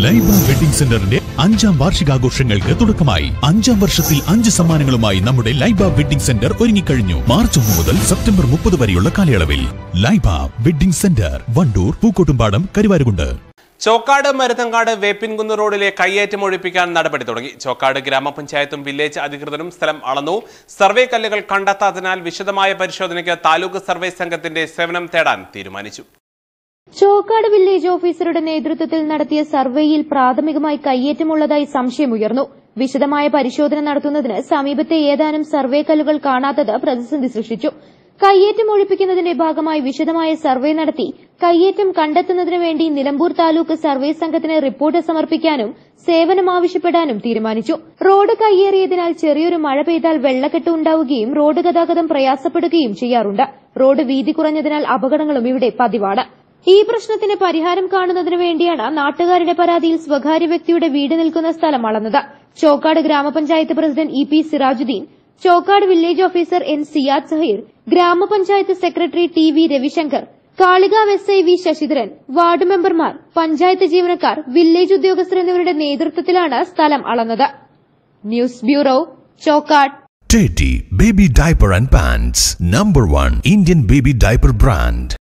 Laiba wedding സെന്ററിന്റെ അഞ്ചാം വാർഷികാഘോഷങ്ങൾക്ക് തുടക്കമായി അഞ്ചാം വർഷത്തിൽ അഞ്ച് സമ്മാനങ്ങളുമായി നമ്മുടെ ലൈബ വെഡിംഗ് സെന്റർ ഒരുങ്ങിക്കഴിഞ്ഞു മാർച്ച് ഒന്ന് മുതൽ സെപ്റ്റംബർ മുപ്പത് വരെയുള്ള കാലയളവിൽ ലൈബ വെഡിംഗ് സെന്റർ വണ്ടൂർ പൂക്കോട്ടുംപാടം കരുവാരുകുണ്ട് ചോക്കാട് മരുതങ്കാട് വേപ്പിൻകുന്ന് റോഡിലെ കയ്യേറ്റം ഒഴിപ്പിക്കാൻ നടപടി തുടങ്ങി ചോക്കാട് ഗ്രാമപഞ്ചായത്തും വില്ലേജ് അധികൃതരും സ്ഥലം അളന്നു സർവേ കല്ലുകൾ കണ്ടെത്താത്തതിനാൽ വിശദമായ പരിശോധനയ്ക്ക് താലൂക്ക് സർവേ സംഘത്തിന്റെ സേവനം തേടാൻ തീരുമാനിച്ചു ചോക്കാട് വില്ലേജ് ഓഫീസറുടെ നേതൃത്വത്തിൽ നടത്തിയ സർവേയിൽ പ്രാഥമികമായി കയ്യേറ്റമുള്ളതായി സംശയമുയർന്നു വിശദമായ പരിശോധന നടത്തുന്നതിന് സമീപത്തെ ഏതാനും സർവേ കല്ലുകൾ കാണാത്തത് പ്രതിസന്ധി സൃഷ്ടിച്ചു കയ്യേറ്റം ഒഴിപ്പിക്കുന്നതിന്റെ ഭാഗമായി വിശദമായ സർവേ നടത്തി കയ്യേറ്റം കണ്ടെത്തുന്നതിന് വേണ്ടി നിലമ്പൂർ താലൂക്ക് സർവേ സംഘത്തിന് റിപ്പോർട്ട് സമർപ്പിക്കാനും സേവനം ആവശ്യപ്പെടാനും തീരുമാനിച്ചു റോഡ് കയ്യേറിയതിനാൽ ചെറിയൊരു മഴ പെയ്താൽ വെള്ളക്കെട്ട് ഉണ്ടാവുകയും റോഡ് ഗതാഗതം പ്രയാസപ്പെടുകയും ചെയ്യാറുണ്ട് റോഡ് വീതി കുറഞ്ഞതിനാൽ അപകടങ്ങളും ഇവിടെ പതിവാണ് ഈ പ്രശ്നത്തിന് പരിഹാരം കാണുന്നതിന് വേണ്ടിയാണ് നാട്ടുകാരുടെ പരാതിയിൽ സ്വകാര്യ വ്യക്തിയുടെ വീട് നിൽക്കുന്ന സ്ഥലം അളന്നത് ചോക്കാട് ഗ്രാമപഞ്ചായത്ത് president E P Sirajuddin Chokkad village officer N Siyad Saheer ഗ്രാമപഞ്ചായത്ത് secretary T V Ravishankar Kalikavu S I V Sasidharan ward മെമ്പർമാർ പഞ്ചായത്ത് ജീവനക്കാർ വില്ലേജ് ഉദ്യോഗസ്ഥർ എന്നിവരുടെ നേതൃത്വത്തിലാണ് സ്ഥലം അളന്നത് news bureau Chokkad Teddy Baby Diaper and Pants, number one Indian baby diaper brand.